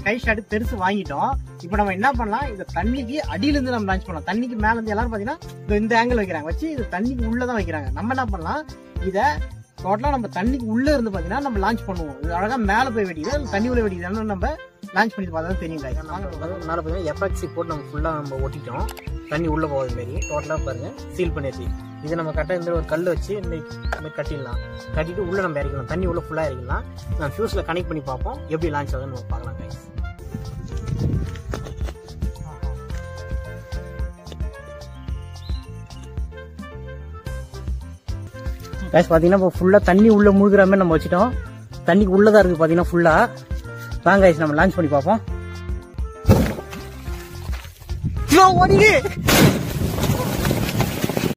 கை shot பெருசு வாங்கிட்டோம் இப்போ நம்ம என்ன பண்ணலாம் இந்த தண்ணிக்கு அடியில இருந்து நம்ம லான்ச் பண்ணலாம் தண்ணிக்கு மேல இருந்து எல்லாரும் பாத்தீங்கன்னா இதோ இந்த ஆங்கிள் வைக்கிறாங்க வச்சு இது தண்ணிக்கு உள்ளதான் வைக்கிறாங்க நம்ம என்ன பண்ணலாம் இத டோட்டலா நம்ம தண்ணிக்கு உள்ள இருந்து பாத்தீங்கன்னா நம்ம லான்ச் பண்ணுவோம் இது அழகா மேல போய் வெடிக்குது அது தண்ணி உள்ள வெடிக்குது நம்ம லான்ச் பண்ணி பார்த்தா தான் தெரியும் guys. வாங்க மேலே பார்த்தீங்கன்னா எஃப்எக்சி போட்டு நம்ம ஃபுல்லாக நம்ம ஒட்டிட்டோம் தண்ணி உள்ளே போகாத மாரி டோட்டலாக பாருங்க சீல் பண்ணியாச்சு இதை நம்ம கரெக்டாக இந்த ஒரு கல் வச்சு இந்த மாதிரி கட்டிடலாம் கட்டிட்டு உள்ளே நம்ம இறக்கலாம் தண்ணி உள்ளே ஃபுல்லாக இறக்கலாம் நான் ஃபியூஸில் கனெக்ட் பண்ணி பார்ப்போம் எப்படி லான்ச் ஆகுதுன்னு நம்ம பார்க்கலாம் guys. கைஸ் பார்த்தீங்கன்னா இப்போ ஃபுல்லாக தண்ணி உள்ள முழுகிற மாதிரி நம்ம வச்சுட்டோம் தண்ணிக்கு உள்ளதா இருக்கு பார்த்தீங்கன்னா ஃபுல்லாக வாங்க கைஸ் நம்ம லான்ச் பண்ணி பார்ப்போம் ஓடிடு